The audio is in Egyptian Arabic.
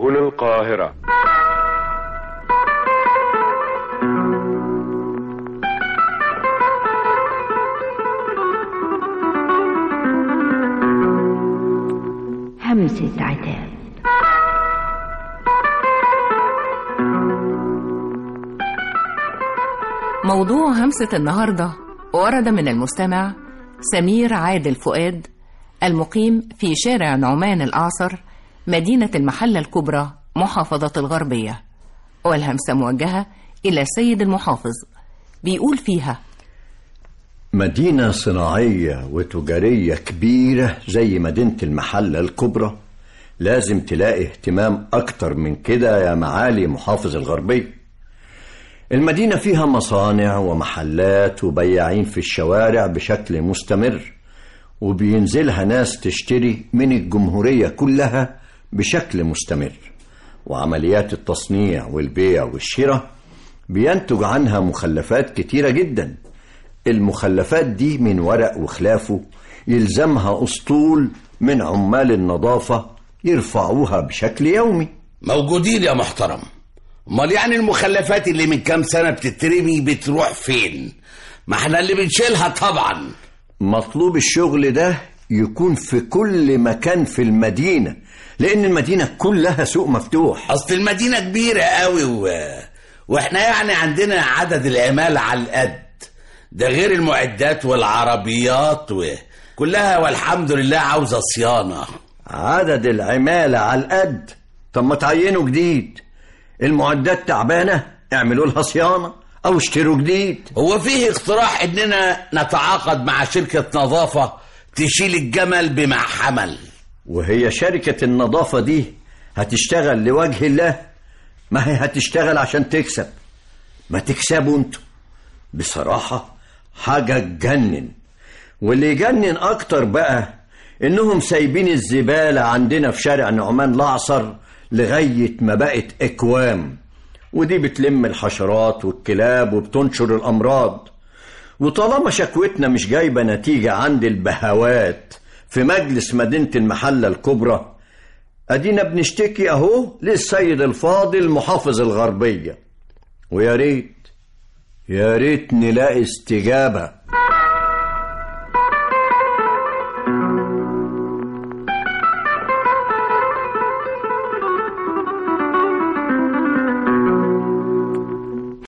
سبل القاهرة همسة عتاب موضوع همسة النهاردة ورد من المستمع سمير عادل فؤاد المقيم في شارع نعمان الأعصر مدينة المحلة الكبرى محافظة الغربية والهمسة موجهة إلى السيد المحافظ بيقول فيها مدينة صناعية وتجارية كبيرة زي مدينة المحلة الكبرى لازم تلاقي اهتمام أكتر من كده يا معالي محافظ الغربية المدينة فيها مصانع ومحلات وبياعين في الشوارع بشكل مستمر وبينزلها ناس تشتري من الجمهورية كلها بشكل مستمر وعمليات التصنيع والبيع والشراء بينتج عنها مخلفات كتيرة جدا المخلفات دي من ورق وخلافه يلزمها أسطول من عمال النظافة يرفعوها بشكل يومي موجودين يا محترم امال يعني المخلفات اللي من كام سنة بتترمي بتروح فين ما احنا اللي بنشيلها طبعا مطلوب الشغل ده يكون في كل مكان في المدينة لأن المدينة كلها سوق مفتوح اصل المدينة كبيرة قوي و... واحنا يعني عندنا عدد العمال على القد ده غير المعدات والعربيات وكلها والحمد لله عاوزة صيانة عدد العمالة على القد طب ما تعينوا جديد المعدات تعبانة اعملوا لها صيانة أو اشتروا جديد هو فيه اقتراح اننا نتعاقد مع شركة نظافة تشيل الجمل بما حمل وهي شركة النظافة دي هتشتغل لوجه الله ما هي هتشتغل عشان تكسب ما تكسبوا انتوا بصراحة حاجة تجنن واللي يجنن أكتر بقى إنهم سايبين الزبالة عندنا في شارع نعمان الأعصر لغاية ما بقت إكوام ودي بتلم الحشرات والكلاب وبتنشر الأمراض وطالما شكوتنا مش جايبة نتيجة عند البهوات في مجلس مدينة المحلة الكبرى أدينا بنشتكي أهو للسيد الفاضل محافظ الغربية ويا ريت يا ريت نلاقي استجابة